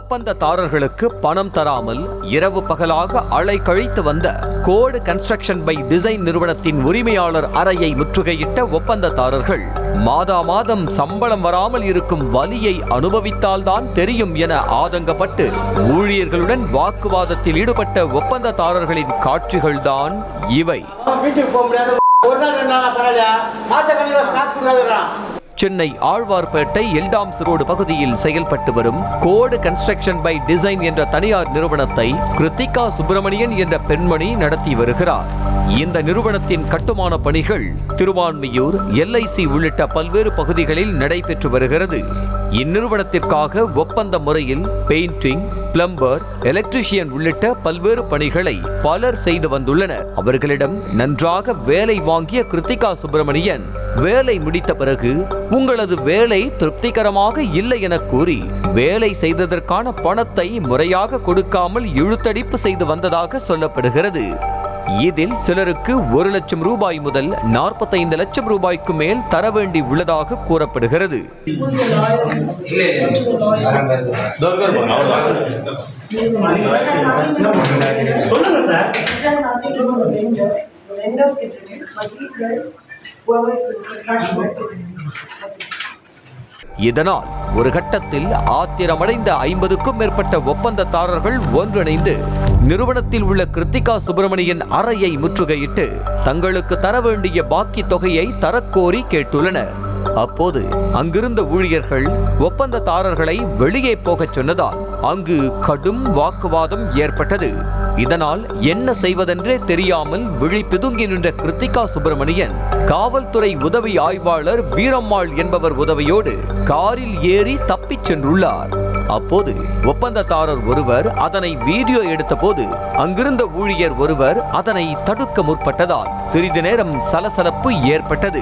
ஒப்பந்ததாரர்களுக்கு பணம் தராமல் இரவு பகலாக அலை கழித்து வந்த கோடு கன்ஸ்ட்ரக்ஷன் பை டிசைன் நிறுவனத்தின் உரிமையாளர் அறையை முற்றுகையிட்ட ஒப்பந்ததாரர்கள் மாதா மாதம் சம்பளம் வராமல் இருக்கும் வலியை அனுபவித்தால்தான் தெரியும் என ஆதங்கப்பட்டு ஊழியர்களுடன் வாக்குவாதத்தில் ஈடுபட்ட ஒப்பந்ததாரர்களின் காட்சிகள்தான் இவை வீட்டுக்கு போக முடியாது ஒரு நாள் ரெண்டு நாள் பரவாயில்லையா மாச கணக்கில் காசு கொடுக்காதுறான் சென்னை ஆழ்வார்பேட்டை எல்டாம்ஸ் ரோடு பகுதியில் செயல்பட்டு வரும் கோடு கன்ஸ்ட்ரக்ஷன் பை டிசைன் என்ற தனியார் நிறுவனத்தை கிருத்திகா சுப்பிரமணியன் என்ற பெண்மணி நடத்தி வருகிறார் இந்த நிறுவனத்தின் கட்டுமான பணிகள் திருவான்மியூர் எல்ஐசி உள்ளிட்ட பல்வேறு பகுதிகளில் நடைபெற்று வருகிறது இந்நிறுவனத்திற்காக ஒப்பந்த முறையில் பெயிண்டிங் பிளம்பர் எலக்ட்ரிஷியன் உள்ளிட்ட பல்வேறு பணிகளை பலர் செய்து வந்துள்ளனர் அவர்களிடம் நன்றாக வேலை வாங்கிய கிருத்திகா சுப்பிரமணியன் வேலை முடித்த பிறகு உங்களது வேலை திருப்திகரமாக இல்லை என கூறி வேலை செய்ததற்கான பணத்தை முறையாக கொடுக்காமல் இழுத்தடிப்பு செய்து வந்ததாக சொல்லப்படுகிறது இதில் சிலருக்கு ஒரு லட்சம் ரூபாய் முதல் நாற்பத்தைந்து லட்சம் ரூபாய்க்கு மேல் தர வேண்டி உள்ளதாக கூறப்படுகிறது சொல்லுங்க sir This has nothing to do with the vendor. The vendors get it, but these guys, whoever's the contractor gets it. That's it. இதனால் ஒரு கட்டத்தில் ஆத்திரமடைந்த ஐம்பதுக்கும் மேற்பட்ட ஒப்பந்ததாரர்கள் ஒன்றிணைந்து நிறுவனத்தில் உள்ள கிருத்திகா சுப்பிரமணியன் அறையை முற்றுகையிட்டு தங்களுக்கு தர வேண்டிய பாக்கி தொகையை தரக்கோரி கேட்டுள்ளனர் அப்போது அங்கிருந்த ஊழியர்கள் ஒப்பந்ததாரர்களை வெளியே போகச் சொன்னதால் அங்கு கடும் வாக்குவாதம் ஏற்பட்டது இதனால் என்ன செய்வதென்றே தெரியாமல் விழி பிதுங்கி நின்ற கிருத்திகா சுப்பிரமணியன் காவல்துறை உதவி ஆய்வாளர் வீரம்மாள் என்பவர் உதவியோடு காரில் ஏறி தப்பிச் சென்றுள்ளார் அப்போது ஒப்பந்ததாரர் ஒருவர் அதனை வீடியோ எடுத்தபோது அங்கிருந்த ஊழியர் ஒருவர் அதனை தடுக்க முற்பட்டதால் சிறிது நேரம் சலசலப்பு ஏற்பட்டது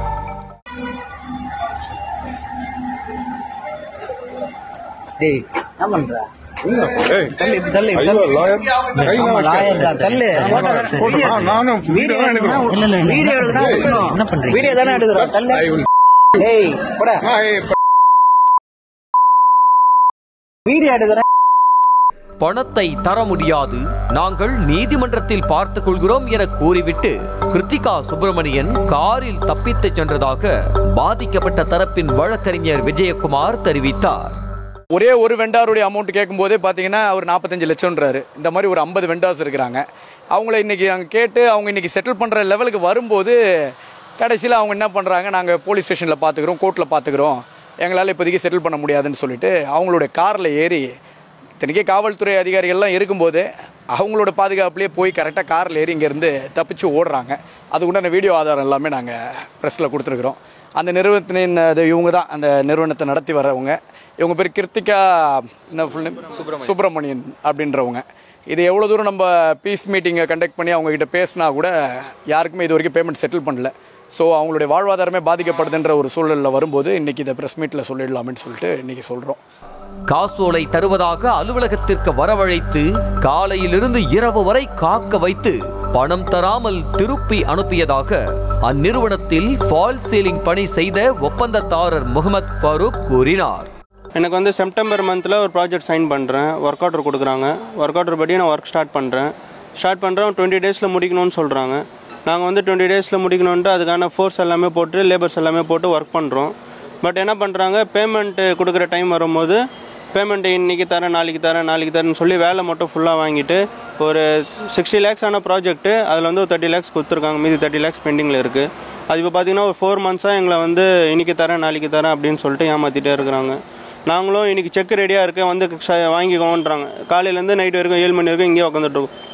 டேய் என்ன பண்ற தள்ளு இப்படி தள்ளு இப்படி தள்ளு. ஆமா, லாயர் தான். தள்ளு. போட்டோ நானும் வீடியோ எடுக்கணும். இல்ல, இல்ல, இல்ல. வீடியோ எடுக்கணும், எடுக்கணும். என்ன பண்றீங்க? வீடியோ தானே எடுக்கிறோம் தள்ளு டேய் போடா வீடியோ எடுக்கிறேன் பணத்தை தர முடியாது நாங்கள் நீதிமன்றத்தில் பார்த்துக் கொள்கிறோம் என கூறிவிட்டு கிருத்திகா சுப்பிரமணியன் காரில் தப்பித்துச் சென்றதாக பாதிக்கப்பட்ட தரப்பின் வழக்கறிஞர் விஜயகுமார் தெரிவித்தார் ஒரே ஒரு வெண்டாருடைய அமௌண்ட் கேட்கும்போதே பார்த்தீங்கன்னா அவர் நாற்பத்தஞ்சு லட்சம்ன்றாரு இந்த மாதிரி ஒரு ஐம்பது வெண்டார்ஸ் இருக்கிறாங்க அவங்கள இன்றைக்கி நாங்கள் கேட்டு அவங்க இன்றைக்கி செட்டில் பண்ணுற லெவலுக்கு வரும்போது கடைசியில் அவங்க என்ன பண்ணுறாங்க நாங்கள் போலீஸ் ஸ்டேஷனில் பார்த்துக்குறோம் கோர்ட்டில் பார்த்துக்குறோம் எங்களால் இப்போதைக்கு செட்டில் பண்ண முடியாதுன்னு சொல்லிட்டு அவங்களுடைய காரில் ஏறி இத்தனைக்கே காவல்துறை அதிகாரிகள்லாம் இருக்கும்போது அவங்களோட பாதுகாப்புலேயே போய் கரெக்டாக காரில் ஏறி இங்கேருந்து தப்பிச்சு ஓடுறாங்க அது உண்டான வீடியோ ஆதாரம் எல்லாமே நாங்கள் ப்ரெஸ்ஸில் கொடுத்துருக்குறோம் அந்த நிறுவனத்தின் அது இவங்க தான் அந்த நிறுவனத்தை நடத்தி வர்றவங்க இவங்க பேர் கிருத்திகா என்ன ஃபுல் நேம் சுப்பிரமணியன் அப்படின்றவங்க இது எவ்வளோ தூரம் நம்ம பீஸ் மீட்டிங்கை கண்டக்ட் பண்ணி அவங்க கிட்ட பேசினா கூட யாருக்குமே இது வரைக்கும் பேமெண்ட் செட்டில் பண்ணல ஸோ அவங்களுடைய வாழ்வாதாரமே பாதிக்கப்படுதுன்ற ஒரு சூழலில் வரும்போது இன்றைக்கி இதை ப்ரெஸ் மீட்டில் சொல்லிடலாமேன்னு சொல்லிட்டு இன்றைக்கி சொல்கிறோம் காசோலை தருவதாக அலுவலகத்திற்கு வரவழைத்து காலையிலிருந்து இரவு வரை காக்க வைத்து பணம் தராமல் திருப்பி அனுப்பியதாக அந்நிறுவனத்தில் ஃபால் சீலிங் பணி செய்த ஒப்பந்ததாரர் முகமது ஃபாரூக் கூறினார் எனக்கு வந்து செப்டம்பர் மந்தில் ஒரு ப்ராஜெக்ட் சைன் பண்ணுறேன் ஒர்க் ஆர்டர் கொடுக்குறாங்க ஒர்க் ஆர்டர் படி நான் ஒர்க் ஸ்டார்ட் பண்ணுறேன் ஸ்டார்ட் பண்ணுறேன் டுவெண்ட்டி டேஸில் முடிக்கணும்னு சொல்கிறாங்க நாங்கள் வந்து டுவெண்ட்டி டேஸில் முடிக்கணுன்ட்டு அதுக்கான ஃபோர்ஸ் எல்லாமே போட்டு லேபர்ஸ் எல்லாமே போட்டு ஒர்க் பண்ணுறோம் பட் என்ன பண்ணுறாங்க பேமெண்ட்டு கொடுக்குற டைம் வரும்போது பேமெண்ட்டு இன்றைக்கி தரேன் நாளைக்கு தரேன் நாளைக்கு தரேன்னு சொல்லி வேலை மட்டும் ஃபுல்லாக வாங்கிட்டு ஒரு சிக்ஸ்டி லேக்ஸ் ஆன ப்ராஜெக்ட்டு அதில் வந்து ஒரு தேர்ட்டி லேக்ஸ் கொடுத்துருக்காங்க மீதி தேர்ட்டி லேக்ஸ் பெண்டிங்கில் இருக்குது அது இப்போ பார்த்தீங்கன்னா ஒரு ஃபோர் மந்த்ஸாக எங்களை வந்து இன்றைக்கி தரேன் நாளைக்கு தரேன் அப்படின்னு சொல்லிட்டு ஏமாற்றிட்டே இருக்கிறாங்க நாங்களும் இன்றைக்கி செக் ரெடியாக இருக்கு வந்து ச- வாங்கிக்கோன்றாங்க காலையிலேருந்து நைட் வரைக்கும் ஏழு மணி வரைக்கும் இங்கேயே உட்காந்துட்டு இருக்கோம்